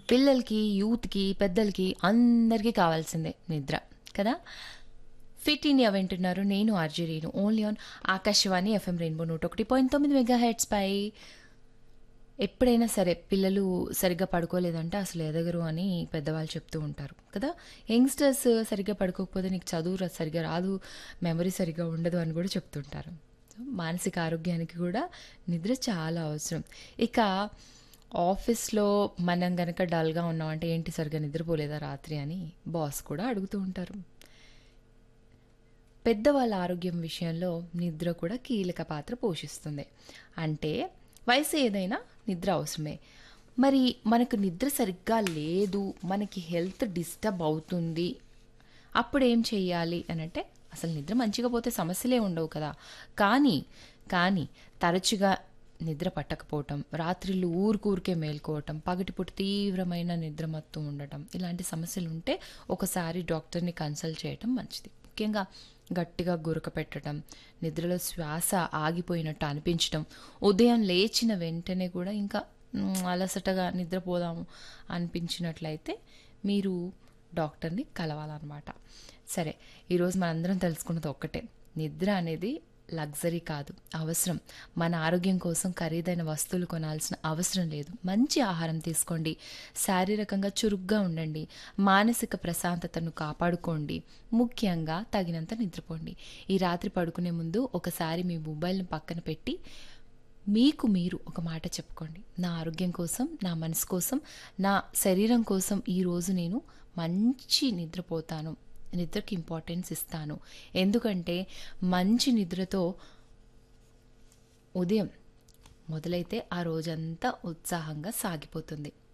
పిల్లలకి యూత్కి పెద్దలకి అందరికీ కావాల్సిందే నిద్ర కదా ఫిట్ ఇండియా వింటున్నారు నేను RJ Renu only on Akashvani FM rainbow నూట ఒకటి పాయింట్ తొమ్మిది మెగా హెడ్స్ పై ఎప్పుడైనా సరే పిల్లలు సరిగ్గా పడుకోలేదంటే అసలు ఎదగరు అని పెద్దవాళ్ళు చెప్తూ ఉంటారు కదా యంగ్స్టర్స్ సరిగ్గా పడుకోకపోతే నీకు చదువు రా- సరిగ్గా రాదు మెమరీ సరిగ్గా ఉండదు అని కూడా చెప్తుంటారు సో మానసిక ఆరోగ్యానికి కూడా నిద్ర చాలా అవసరం ఇక ఆఫీస్లో మనం గనక డల్గా ఉన్నామంటే ఏంటి సరిగ్గా నిద్రపోలేదా రాత్రి అని బాస్ కూడా అడుగుతూ ఉంటారు పెద్దవాళ్ళ ఆరోగ్యం విషయంలో నిద్ర కూడా కీలక పాత్ర పోషిస్తుంది అంటే వయసు ఏదైనా నిద్ర అవసరమే మరి మనకు నిద్ర సరిగ్గా లేదు మనకి హెల్త్ డిస్టర్బ్ అవుతుంది అప్పుడు ఏం చెయ్యాలి అని అంటే అసలు నిద్ర మంచిగా పోతే సమస్యలే ఉండవు కదా కానీ కానీ తరచుగా నిద్ర పట్టకపోవటం రాత్రిళ్ళు ఊరికూరికే మేల్కోవటం పగటిపూట తీవ్రమైన నిద్ర మత్తు ఉండటం ఇలాంటి సమస్యలు ఉంటే ఒకసారి డాక్టర్ని కన్సల్ట్ చేయటం మంచిది ముఖ్యంగా గట్టిగా గురక పెట్టడం నిద్రలో శ్వాస ఆగిపోయినట్టు అనిపించడం ఉదయం లేచిన వెంటనే కూడా ఇంకా మ్, అలసటగా నిద్రపోదాము అనిపించినట్లయితే మీరు డాక్టర్ని కలవాలన్నమాట సరే ఈరోజు మనందరం తెలుసుకున్నది ఒక్కటే నిద్ర అనేది లగ్జరీ కాదు అవసరం మన ఆరోగ్యం కోసం ఖరీదైన వస్తువులు కొనాల్సిన అవసరం లేదు మంచి ఆహారం తీసుకోండి శారీరకంగా చురుగ్గా ఉండండి మానసిక ప్రశాంతతను కాపాడుకోండి ముఖ్యంగా తగినంత నిద్రపోండి ఈ రాత్రి పడుకునే ముందు ఒకసారి మీ మొబైల్ని పక్కన పెట్టి మీకు మీరు ఒక మాట చెప్పుకోండి నా ఆరోగ్యం కోసం నా మనసు కోసం నా శరీరం కోసం ఈరోజు నేను మంచి నిద్రపోతాను నిద్రకి ఇంపార్టెన్స్ ఇస్తాను ఎందుకంటే మంచి నిద్రతో ఉదయం మొదలైతే ఆ రోజంతా ఉత్సాహంగా సాగిపోతుంది